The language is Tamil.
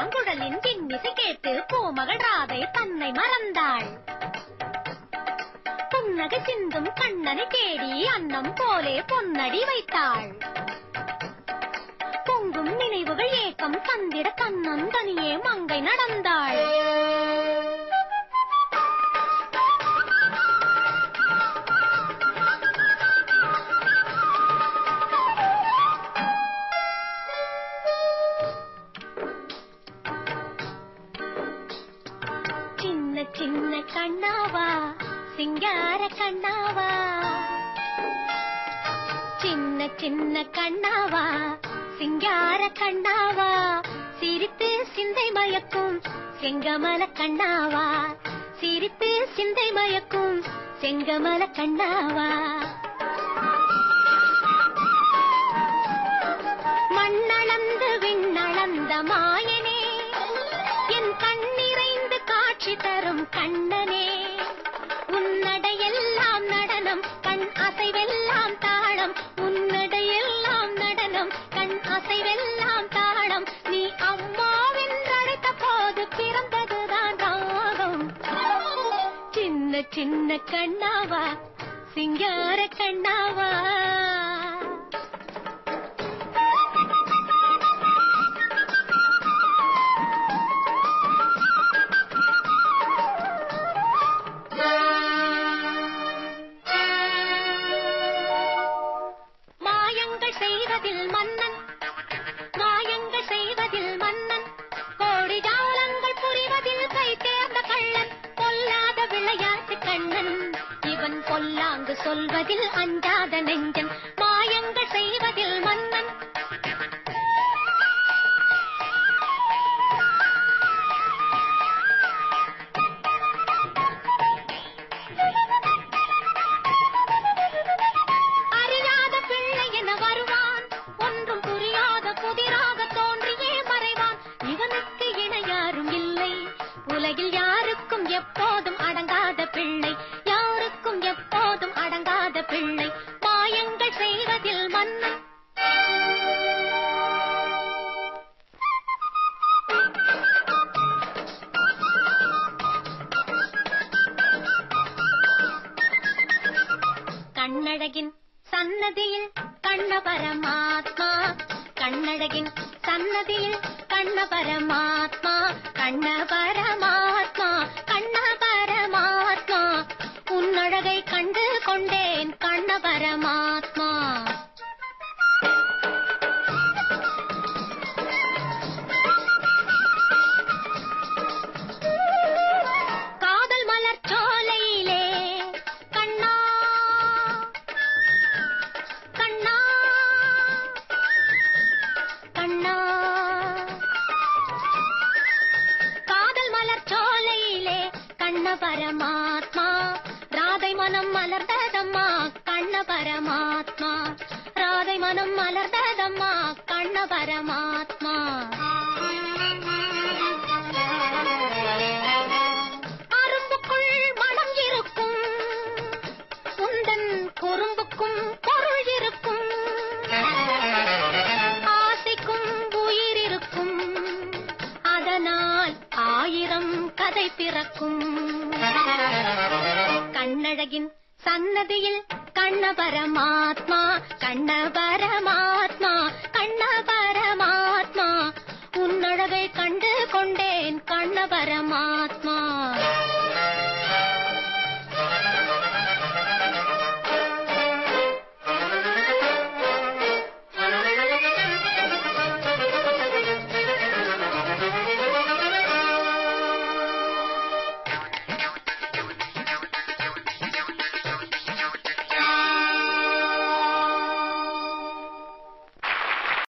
புல்லாங்குழலின் இன்னிசை கேட்டு பூமகள் ராதை தன்னை மறந்தாள் புன்னகை சிந்தும் கண்ணனை தேடி அன்னம் போலே பொன்னடி வைத்தாள் பொங்கும் நினைவுகள் ஏக்கம் தந்திட கண்ணன் தனியே மங்கை நடந்தாள் சின்ன சின்ன கண்ணாவா சிங்கார கண்ணாவா சின்ன சின்ன கண்ணாவா சிங்கார கண்ணாவா சிரித்து சிந்தை மயக்கும் செங்கமல கண்ணாவா சிரித்து சிந்தை மயக்கும் செங்கமல கண்ணாவா மண்ணளந்து விண்ணளந்த மாயனே என் கண்ணிறைந்து காட்சி தரும் கண்ணனே உன்னடையெல்லாம் நடனம் கண் அசைவெல்லாம் தாளம் உன்னடையெல்லாம் நடனம் கண் அசைவெல்லாம் தாளம் நீ அம்மாவென்றழைத்த போது பிறந்ததுதான் ராகம் சின்ன சின்ன கண்ணாவா சிங்கார கண்ணாவா மாயங்கள் செய்வதில் மன்னன் மாயங்கள் செய்வதில் மன்னன் கோடி ஜாலங்கள் புரிவதில் கை தேர்ந்த கள்ளன் பொல்லாத விளையாட்டு கண்ணன் இவன் பொல்லாங்கு சொல்வதில் அஞ்சாத நெஞ்சன் மாயங்கள் செய்வதில் மன்னன் அறியாத பிள்ளை என வருவான் ஒன்றும் புரியாத புதிராக தோன்றியே மறைவான் இவனுக்கு இணை யாரும் இல்லை உலகில் யாருக்கும் எப்போதும் அடங்காத பிள்ளை யாருக்கும் எப்போதும் அடங்காத பிள்ளை மாயங்கள் செய்வதில் மன்னன் கண்ணழகின் சன்னதியில் கண்ண பரமாத்மா கண்ணழகின் சன்னதியில் கண்ண பரமாத்மா கண்ண பரமாத்மா கண்ண பரமாத்மா உன்னழகை கண்டு கொண்டேன் கண்ண பரமாத்மா காதல் மலர் சோலையிலே கண்ணா கண்ணா கண்ணா காதல் மலர் சோலையிலே கண்ண பரமாத்மா ராதை மனம் மலர்ந்ததம்மா கண்ண பரமாத்மா ராதை மனம் மலர்ந்ததம்மா கண்ண பரமாத்மா அரும்புக்குள் மனம் இருக்கும் உந்தன் குறும்புக்கும் பொருள் இருக்கும் ஆசைக்கும் உயிர் இருக்கும் அதனால் ஆயிரம் கதை பிறக்கும் கண்ணழகின் சன்னதியில் கண்ண பரமாத்மா கண்ண பரமாத்மா கண்ண பரமாத்மா உன்னழகை கண்டு கொண்டேன் கண்ண பரமாத்மா